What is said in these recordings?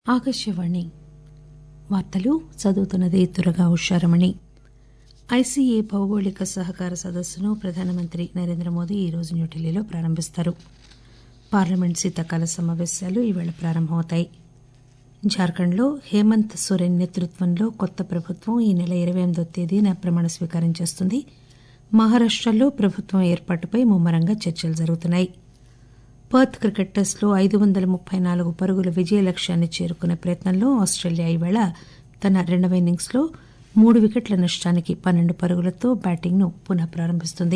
ఆకాశవాణి వార్తలు చదువుతున్నది దుర్గా ఉషారమణి ఐసీఏ భౌగోళిక సహకార సదస్సును ప్రధానమంత్రి నరేంద్ర మోదీ ఈరోజు న్యూఢిల్లీలో ప్రారంభిస్తారు పార్లమెంట్ శీతాకాల సమాపేశాలు ఈరోజు ప్రారంభమవుతాయి జార్ఖండ్లో హేమంత్ సోరెన్ నేతృత్వంలో కొత్త ప్రభుత్వం ఈ నెల ఇరవై ఎనిమిదివ తేదీన ప్రమాణ స్వీకారం చేస్తుంది మహారాష్టలో ప్రభుత్వం ఏర్పాటుపై ముమ్మరంగా చర్చలు జరుగుతున్నాయి పర్త్ క్రికెట్ టెస్టులో ఐదు వందల ముప్పై నాలుగు పరుగుల విజయ లక్ష్యాన్ని చేరుకునే ప్రయత్నంలో ఆస్టేలియా ఈవేళ తన రెండవ ఇన్నింగ్స్లో మూడు వికెట్ల నష్టానికి పన్నెండు పరుగులతో బ్యాటింగ్ ను పునః ప్రారంభిస్తుంది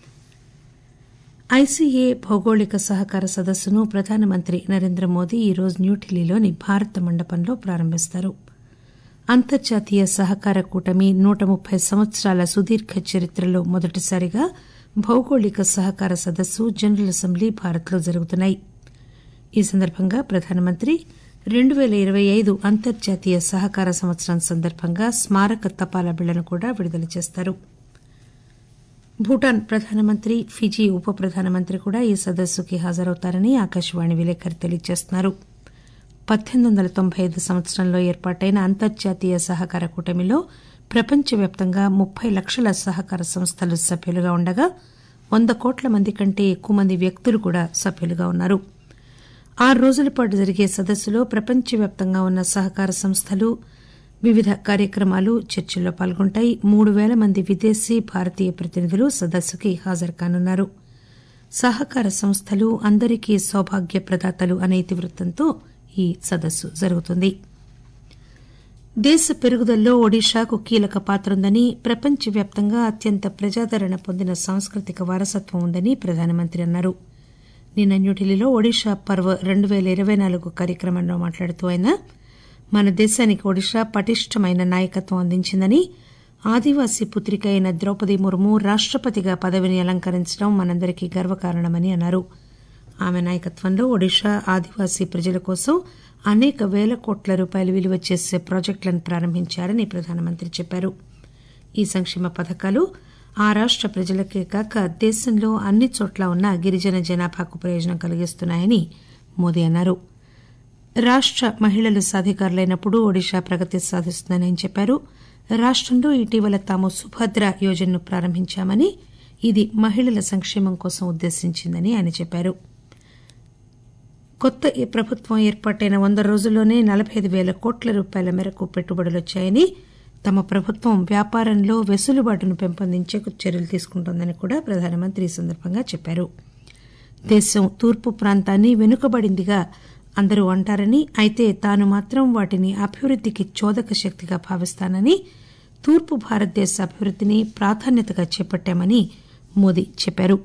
ఐసీఏ భౌగోళిక సహకార సదస్సును ప్రధానమంత్రి నరేంద్ర మోదీ ఈరోజు న్యూఢిల్లీలోని భారత మండపంలో ప్రారంభిస్తారు అంతర్జాతీయ సహకార కూటమి నూట ముప్పై సంవత్సరాల సుదీర్ఘ చరిత్రలో మొదటిసారిగా భౌగోళిక సహకార సదస్సు జనరల్ అసెంబ్లీ భారత్లో జరుగుతున్నాయి ఈ సందర్భంగా ప్రధానమంత్రి రెండు పేల ఇరవై ఐదు అంతర్జాతీయ సహకార సంవత్సరం సందర్భంగా స్మారక తపాలా బిళ్లను కూడా విడుదల చేస్తారు భూటాన్ ప్రధానమంత్రి ఫిజీ ఉప ప్రధానమంత్రి కూడా ఈ సదస్సుకి హాజరవుతారని ఆకాశవాణి విలేకరి తెలియజేస్తున్నారు పద్దెనిమిది వందల తొంభై ఐదు సంవత్సరంలో ఏర్పాటైన అంతర్జాతీయ సహకార కూటమిలో ప్రపంచవ్యాప్తంగా ముప్పై లక్షల సహకార సంస్థలు సభ్యులుగా ఉండగా వంద కోట్ల మంది కంటే ఎక్కువ మంది వ్యక్తులు కూడా సభ్యులుగా ఉన్నారు ఆరు రోజుల పాటు జరిగే సదస్సులో ప్రపంచవ్యాప్తంగా ఉన్న సహకార సంస్థలు వివిధ కార్యక్రమాలు చర్చల్లో పాల్గొంటాయి మూడు పేల మంది విదేశీ భారతీయ ప్రతినిధులు సదస్సుకి హాజరుకానున్నారు సహకార సంస్థలు అందరికీ సౌభాగ్య ప్రదాతలు అనే ఇతివృత్తంతో ఈ సదస్సు జరుగుతుంది దేశ పెరుగుదలలో ఒడిశాకు కీలక పాత్ర ఉందని ప్రపంచవ్యాప్తంగా అత్యంత ప్రజాదరణ పొందిన సాంస్కృతిక వారసత్వం ఉందని ప్రధానమంత్రి అన్నారు నిన్న న్యూఢిల్లీలో ఒడిశా పర్వ్ రెండు పేల ఇరవై నాలుగు కార్యక్రమంలో మాట్లాడుతూ ఆయన మన దేశానికి ఒడిశా పటిష్టమైన నాయకత్వం అందించిందని ఆదివాసీ పుత్రిక అయిన ద్రౌపది ముర్ము రాష్టపతిగా పదవిని అలంకరించడం మనందరికీ గర్వకారణమని అన్నారు ఆమె నాయకత్వంలో ఒడిశా ఆదివాసీ ప్రజల కోసం అనేక పేల కోట్ల రూపాయలు విలువ చేసే ప్రాజెక్టులను ప్రారంభించారని ప్రధానమంత్రి చెప్పారు ఈ సంక్షేమ పథకాలు ఆ రాష్ట ప్రజలకే కాక దేశంలో అన్ని చోట్ల ఉన్న గిరిజన జనాభాకు ప్రయోజనం కలిగిస్తున్నాయని మోదీ అన్నారు రాష్ట మహిళలు సాధికారులైనప్పుడు ఒడిశా ప్రగతి సాధిస్తుందని ఆయన చెప్పారు రాష్టంలో ఇటీవల తాము సుభద్ర యోజనను ప్రారంభించామని ఇది మహిళల సంక్షేమం కోసం ఉద్దేశించిందని ఆయన చెప్పారు కొత్త ప్రభుత్వం ఏర్పాటైన వంద రోజుల్లోనే నలబై అయిదు పేల కోట్ల రూపాయల మేరకు పెట్టుబడులు వచ్చాయని తమ ప్రభుత్వం వ్యాపారంలో వెసులుబాటును పెంపొందించేందుకు చర్యలు తీసుకుంటోందని కూడా ప్రధానమంత్రి ఈ సందర్భంగా చెప్పారు దేశం తూర్పు ప్రాంతాన్ని వెనుకబడిందిగా అందరూ అంటారని అయితే తాను మాత్రం వాటిని అభివృద్దికి చోదక శక్తిగా భావిస్తానని తూర్పు భారతదేశ అభివృద్దిని ప్రాధాన్యతగా చేపట్టామని మోదీ చెప్పారు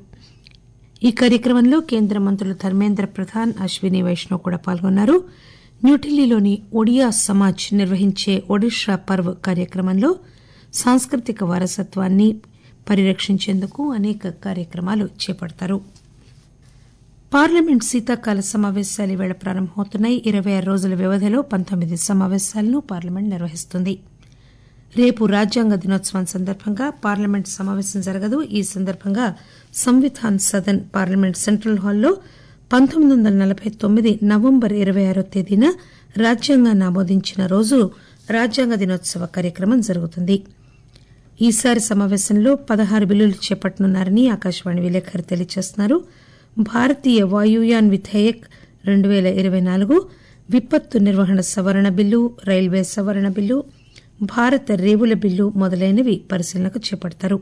ఈ కార్యక్రమంలో కేంద్ర మంత్రులు ధర్మేంద్ర ప్రధాన్ అశ్విని వైష్ణవ్ కూడా పాల్గొన్నారు న్యూఢిల్లీలోని ఒడియా సమాజ్ నిర్వహించే ఒడిషా పర్వ్ కార్యక్రమంలో సాంస్కృతిక వారసత్వాన్ని పరిరక్షించేందుకు అనేక కార్యక్రమాలు చేపడతారు పార్లమెంట్ శీతాకాల సమాపేశాలు ఈవేళ ప్రారంభమవుతున్నాయి ఇరవై ఆరు రోజుల వ్యవధిలో పంతొమ్మిది సమాపేశాలను పార్లమెంట్ నిర్వహిస్తుంది రేపు రాజ్యాంగ దినోత్సవం సందర్భంగా పార్లమెంట్ సమాపేశం జరగదు ఈ సందర్భంగా సంవిధాన్ సదన్ పార్లమెంట్ సెంట్రల్ హాల్లో పంతొమ్మిది వందల నలబై తొమ్మిది నవంబర్ ఇరవై ఆరో తేదీన రాజ్యాంగాన్ని ఆమోదించిన రోజు రాజ్యాంగ దినోత్సవ కార్యక్రమం జరుగుతుంది ఈసారి సమాపేశంలో పదహారు బిల్లులు చేపట్టనున్నారని ఆకాశవాణి విలేకరి తెలియజేస్తున్నారు భారతీయ వాయుయాన్ విధేయక్ రెండు పేల ఇరవై నాలుగు విపత్తు నిర్వహణ సవరణ బిల్లు రైల్వే సవరణ బిల్లు భారత రేవుల బిల్లు మొదలైనవి పరిశీలనకు చేపడతారు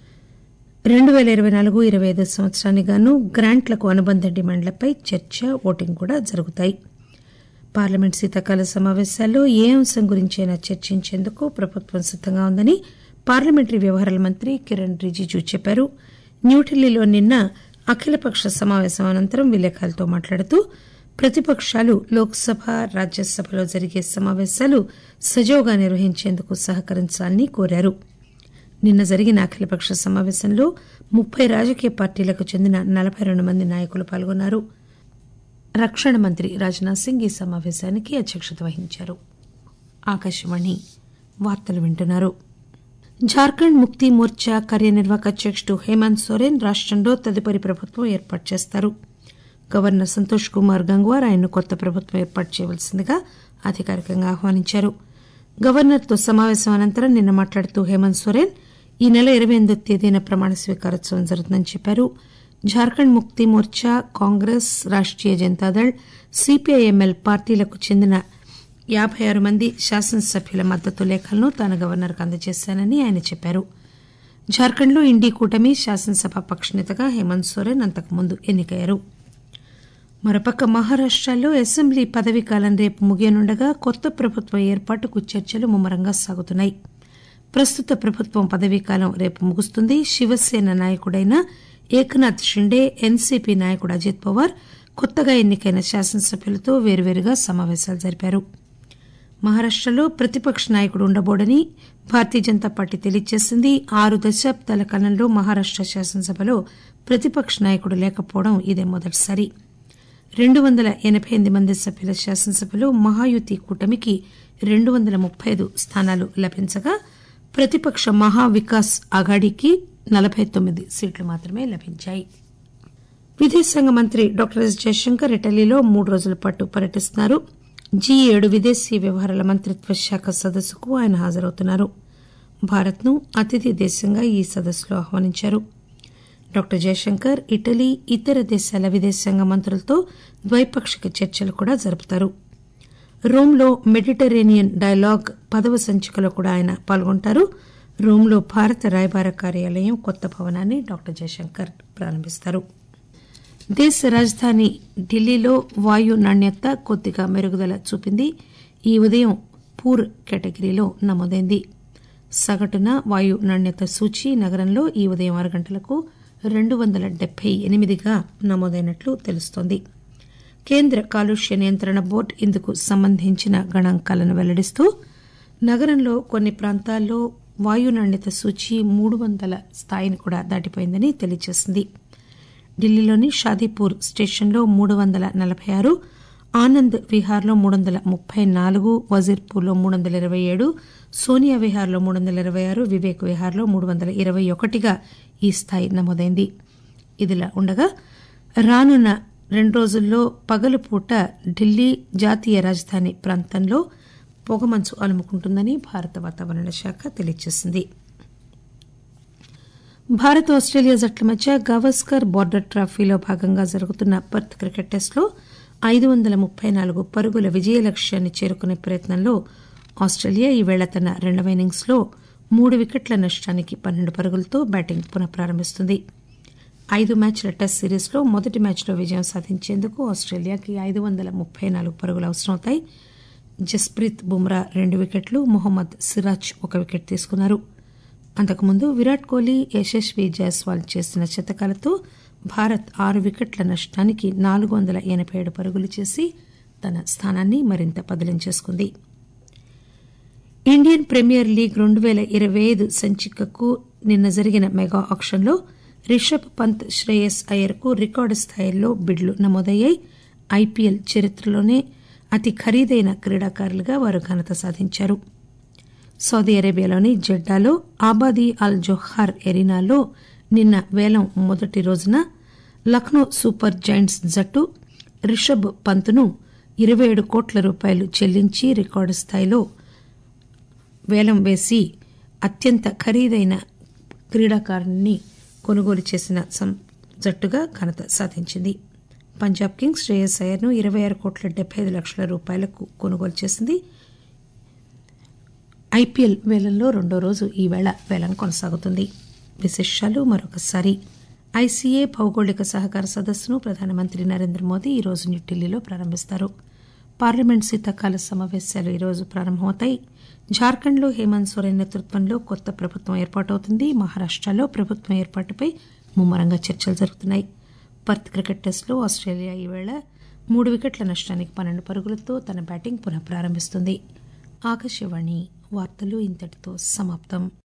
రెండు పేల ఇరవై నాలుగు ఇరవై ఐదు సంవత్సరానికి గాను గ్రాంట్లకు అనుబంధ డిమాండ్లపై చర్చ ఓటింగ్ కూడా జరుగుతాయి పార్లమెంట్ శీతాకాల సమాపేశాల్లో ఏ అంశం గురించైనా చర్చించేందుకు ప్రభుత్వం సిద్దంగా ఉందని పార్లమెంటరీ వ్యవహారాల మంత్రి కిరణ్ రిజిజు చెప్పారు న్యూఢిల్లీలో నిన్న అఖిలపక్ష సమాపేశం అనంతరం విలేకరులతో మాట్లాడుతూ ప్రతిపకాలు లోక్సభ రాజ్యసభలో జరిగే సమాపేశాలు సజావుగా నిర్వహించేందుకు సహకరించాలని కోరారు నిన్న జరిగిన అఖిలపక్ష సమాపేశంలో ముప్పై రాజకీయ పార్టీలకు చెందిన నలబై రెండు మంది నాయకులు పాల్గొన్నారు రక్షణ మంత్రి రాజ్నాథ్ సింగ్ ఈ సమాపేశానికి అధ్యక్షత వహించారు ఆకాశవాణి వార్తలు వింటున్నారు జార్ఖండ్ ముక్తి మోర్చా కార్యనిర్వాహక అధ్యకుడు హేమంత్ సోరెన్ రాష్టంలో తదుపరి ప్రభుత్వం ఏర్పాటు చేస్తారు గవర్నర్ సంతోష్ కుమార్ గంగ్వార్ ఆయన్ను కొత్త ప్రభుత్వం ఏర్పాటు చేయవలసిందిగా అధికారికంగా ఆహ్వానించారు గవర్నర్తో సమావేశం అనంతరం నిన్న మాట్లాడుతూ హేమంత్ సోరెన్ ఈ నెల ఇరవై ఎనిమిదో తేదీన ప్రమాణ స్వీకారోత్సవం జరుగుతుందని చెప్పారు జార్ఖండ్ ముక్తి మోర్చా కాంగ్రెస్ రాష్టీయ జనతాదళ్ సిపిఐఎంఎల్ పార్టీలకు చెందిన యాబై ఆరు మంది శాసనసభ్యుల మద్దతు లేఖలను తాను గవర్నర్కు అందజేశానని ఆయన చెప్పారు జార్ఖండ్లో ఇండీ కూటమి శాసనసభ పక్షనేతగా హేమంత్ సోరెన్ అంతకుముందు ఎన్నికయ్యారు మరోపక్క మహారాష్టలో అసెంబ్లీ పదవీకాలం రేపు ముగియనుండగా కొత్త ప్రభుత్వ ఏర్పాటుకు చర్చలు ముమ్మరంగా సాగుతున్నాయి ప్రస్తుత ప్రభుత్వం పదవీకాలం రేపు ముగుస్తుంది శివసేన నాయకుడైన ఏకనాథ్ షిండే ఎన్సీపీ నాయకుడు అజిత్ పవార్ కొత్తగా ఎన్నికైన శాసనసభ్యులతో వేర్వేరుగా సమావేశాలు జరిపారు మహారాష్టలో ప్రతిపక్ష నాయకుడు ఉండబోడని భారతీయ జనతా పార్టీ తెలియజేసింది ఆరు దశాబ్దాల కాలంలో మహారాష్ట శాసనసభలో ప్రతిపక్ష నాయకుడు లేకపోవడం ఇదే మొదటిసారి రెండు వందల ఎనబై ఎనిమిది మంది సభ్యుల శాసనసభలో మహాయుతి కూటమికి రెండు వందల ముప్పై ఐదు స్థానాలు లభించగా ప్రతిపక్ష మహా వికాస్ అఘాడీకి నలబై తొమ్మిది సీట్లు మాత్రమే లభించాయి విదేశాంగ మంత్రి డాక్టర్ ఎస్ జయశంకర్ ఇటలీలో మూడు రోజుల పాటు పర్యటిస్తున్నారు జీ ఏడు విదేశీ వ్యవహారాల మంత్రిత్వ శాఖ సదస్సుకు ఆయన హాజరవుతున్నారు భారత్ ను అతిథి దేశంగా ఈ సదస్సులో ఆహ్వానించారు డాక్టర్ జయశంకర్ ఇటలీ ఇతర దేశాల విదేశాంగ మంత్రులతో ద్వైపాక్షిక చర్చలు కూడా జరుపుతారు రోమ్లో మెడిటరేనియన్ డైలాగ్ పదవ సంచికలో కూడా ఆయన పాల్గొంటారు రోమ్లో భారత రాయబార కార్యాలయం కొత్త భవనాన్ని డాక్టర్ జయశంకర్ ప్రారంభిస్తారు దేశ రాజధాని ఢిల్లీలో వాయు నాణ్యత కొద్దిగా మెరుగుదల చూపింది ఈ ఉదయం పూర్ కేటగిరీలో నమోదైంది సగటున వాయు నాణ్యత సూచి నగరంలో ఈ ఉదయం ఆరు గంటలకు రెండు వందల డెబ్బై ఎనిమిదిగా నమోదైనట్లు తెలుస్తోంది కేంద్ర కాలుష్య నియంత్రణ బోర్డు ఇందుకు సంబంధించిన గణాంకాలను వెల్లడిస్తూ నగరంలో కొన్ని ప్రాంతాల్లో వాయు నాణ్యత సూచి మూడు వందల స్థాయిని కూడా దాటిపోయిందని తెలియజేసింది ఢిల్లీలోని షాదీపూర్ స్టేషన్లో మూడు వందల నలబై ఆరు ఆనంద్ విహార్లో మూడు వందల ముప్పై నాలుగు వజీర్పూర్లో మూడు వందల ఇరవై ఏడు సోనియా విహార్లో మూడు వందల ఇరవై ఆరు వివేక్ విహార్లో మూడు వందల ఇరవై ఒకటిగా ఈ స్థాయి నమోదైంది ఇదిలా ఉండగా రానున్న రెండు రోజుల్లో పగలుపూట ఢిల్లీ జాతీయ రాజధాని ప్రాంతంలో పొగమంచు అలుముకుంటుందని భారత వాతావరణ శాఖ తెలియజేసింది భారత్ ఆస్టేలియా జట్ల మధ్య గవస్కర్ బోర్డర్ ట్రాఫీలో భాగంగా జరుగుతున్న పర్త్ క్రికెట్ టెస్టులో ఐదు వందల ముప్పై నాలుగు పరుగుల విజయ లక్ష్యాన్ని చేరుకునే ప్రయత్నంలో ఆస్టేలియా ఈవేళ తన రెండవ ఇన్నింగ్స్లో మూడు వికెట్ల నష్టానికి పన్నెండు పరుగులతో బ్యాటింగ్ పునః ప్రారంభిస్తుంది ఐదు మ్యాచ్ల టెస్ట్ సిరీస్లో మొదటి మ్యాచ్లో విజయం సాధించేందుకు ఆస్టేలియాకి ఐదు వందల ముప్పై నాలుగు పరుగులు అవసరమవుతాయి జస్ప్రీత్ బుమ్రా రెండు వికెట్లు మొహమ్మద్ సిరాజ్ ఒక వికెట్ తీసుకున్నారు అంతకుముందు విరాట్ కోహ్లీ యశస్వి జైస్వాల్ చేసిన శతకాలతో భారత్ ఆరు వికెట్ల నష్టానికి నాలుగు వందల ఎనబై ఏడు పరుగులు చేసి తన స్థానాన్ని మరింత పదిలం చేసుకుంది ఇండియన్ ప్రీమియర్ లీగ్ రెండు పేల ఇరవై ఐదు సంచికకు నిన్న జరిగిన మెగా ఆక్షన్లో రిషబ్ పంత్ శ్రేయస్ అయ్యర్కు రికార్డు స్థాయిలో బిడ్లు నమోదయ్యాయి ఐపీఎల్ చరిత్రలోనే అతి ఖరీదైన క్రీడాకారులుగా వారు ఘనత సాధించారు సౌదీ అరేబియాలోని జెడ్డాలో ఆబాదీ అల్ జోహార్ ఎరీనాలో నిన్న వేలం మొదటి రోజున లక్నో సూపర్ జైంట్స్ జట్టు రిషబ్ పంత్ను ఇరవై ఏడు కోట్ల రూపాయలు చెల్లించి రికార్డు స్థాయిలో వేలం వేసి అత్యంత ఖరీదైన క్రీడాకారుణ్ణి కొనుగోలు చేసిన జట్టుగా ఘనత సాధించింది పంజాబ్ కింగ్స్ శ్రేయస్ అయ్యర్ను ఇరవై ఆరు కోట్ల డెబ్బై ఐదు లక్షల రూపాయలకు కొనుగోలు చేసింది ఐపీఎల్ వేలంలో రెండో రోజు ఈ వేళ వేలం కొనసాగుతుంది విశేషాలు మరొకసారి ఐసీఏ భౌగోళిక సహకార సదస్సును ప్రధానమంత్రి నరేంద్ర మోదీ ఈరోజు న్యూఢిల్లీలో ప్రారంభిస్తారు పార్లమెంట్ శీతాకాల సమావేశాలు ఈరోజు ప్రారంభమవుతాయి జార్ఖండ్లో హేమంత్ సోరెన్ నేతృత్వంలో కొత్త ప్రభుత్వం ఏర్పాటవుతుంది మహారాష్టలో ప్రభుత్వం ఏర్పాటుపై ముమ్మరంగా చర్చలు జరుగుతున్నాయి పర్త్ క్రికెట్ టెస్టులో ఆస్ట్రేలియా ఈవేళ మూడు వికెట్ల నష్టానికి పన్నెండు పరుగులతో తన బ్యాటింగ్ పునః ప్రారంభిస్తుంది ఆకాశవాణి వార్తలు ఇంతటితో సమాప్తం